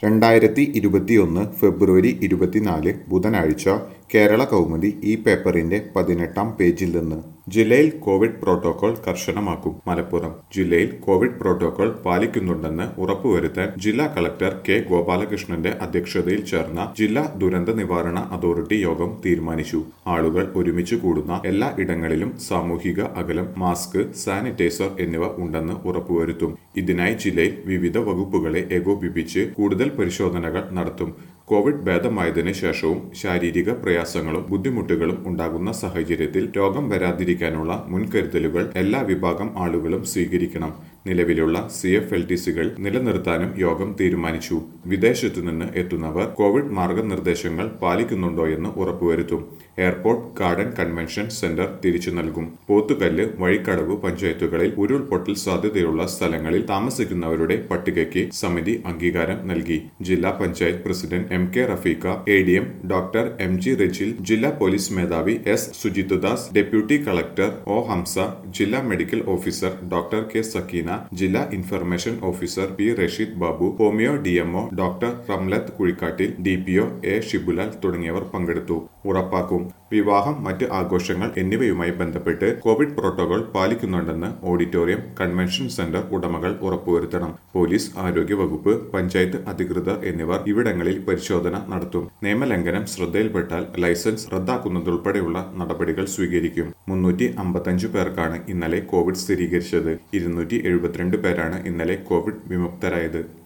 രണ്ടായിരത്തി ഇരുപത്തിയൊന്ന് ഫെബ്രുവരി ഇരുപത്തിനാല് ബുധനാഴ്ച കേരള കൗമുദി ഈ പേപ്പറിന്റെ പതിനെട്ടാം പേജിൽ നിന്ന് ജില്ലയിൽ കോവിഡ് പ്രോട്ടോകോൾ കർശനമാക്കും മലപ്പുറം ജില്ലയിൽ കോവിഡ് പ്രോട്ടോകോൾ പാലിക്കുന്നുണ്ടെന്ന് ഉറപ്പുവരുത്താൻ ജില്ലാ കളക്ടർ കെ ഗോപാലകൃഷ്ണന്റെ അധ്യക്ഷതയിൽ ചേർന്ന ജില്ലാ ദുരന്ത നിവാരണ അതോറിറ്റി യോഗം തീരുമാനിച്ചു ആളുകൾ ഒരുമിച്ച് കൂടുന്ന എല്ലാ ഇടങ്ങളിലും സാമൂഹിക അകലം മാസ്ക് സാനിറ്റൈസർ എന്നിവ ഉണ്ടെന്ന് ഉറപ്പുവരുത്തും ഇതിനായി ജില്ലയിൽ വിവിധ വകുപ്പുകളെ ഏകോപിപ്പിച്ച് കൂടുതൽ പരിശോധനകൾ നടത്തും കോവിഡ് ഭേദമായതിനു ശേഷവും ശാരീരിക പ്രയാസങ്ങളും ബുദ്ധിമുട്ടുകളും ഉണ്ടാകുന്ന സാഹചര്യത്തിൽ രോഗം വരാതിരിക്കാനുള്ള മുൻകരുതലുകൾ എല്ലാ വിഭാഗം ആളുകളും സ്വീകരിക്കണം നിലവിലുള്ള സി എഫ് എൽ ടി സികൾ നിലനിർത്താനും യോഗം തീരുമാനിച്ചു വിദേശത്തു നിന്ന് എത്തുന്നവർ കോവിഡ് മാർഗനിർദ്ദേശങ്ങൾ പാലിക്കുന്നുണ്ടോയെന്ന് ഉറപ്പുവരുത്തും എയർപോർട്ട് ഗാർഡൻ കൺവെൻഷൻ സെന്റർ തിരിച്ചു നൽകും പോത്തുകല്ല് വഴിക്കടവ് പഞ്ചായത്തുകളിൽ ഉരുൾപൊട്ടൽ സാധ്യതയുള്ള സ്ഥലങ്ങളിൽ താമസിക്കുന്നവരുടെ പട്ടികയ്ക്ക് സമിതി അംഗീകാരം നൽകി ജില്ലാ panchayat president M K Rafeeqa A D M doctor M G Rejil ജില്ലാ പോലീസ് മേധാവി S Sujithdas deputy collector O Hamsa ജില്ലാ medical officer doctor K Sakeena ജില്ലാ information officer P Rasheed Babu homeo DMO doctor Ramlath Kuzhikkattil D P O A Shibulal തുടങ്ങിയവർ പങ്കെടുത്തു ഉറപ്പാക്കും വിവാഹം മറ്റ് ആഘോഷങ്ങൾ എന്നിവയുമായി ബന്ധപ്പെട്ട് കോവിഡ് പ്രോട്ടോകോൾ പാലിക്കുന്നുണ്ടെന്ന് ഓഡിറ്റോറിയം കൺവെൻഷൻ സെന്റർ ഉടമകൾ ഉറപ്പുവരുത്തണം പോലീസ് ആരോഗ്യ വകുപ്പ് പഞ്ചായത്ത് അധികൃതർ എന്നിവർ ഇവിടങ്ങളിൽ പരിശോധന നടത്തും നിയമലംഘനം ശ്രദ്ധയിൽപ്പെട്ടാൽ ലൈസൻസ് റദ്ദാക്കുന്നതുൾപ്പെടെയുള്ള നടപടികൾ സ്വീകരിക്കും മുന്നൂറ്റി അമ്പത്തഞ്ചു പേർക്കാണ് ഇന്നലെ കോവിഡ് സ്ഥിരീകരിച്ചത് ഇരുന്നൂറ്റി എഴുപത്തിരണ്ട് പേരാണ് ഇന്നലെ കോവിഡ് വിമുക്തരായത്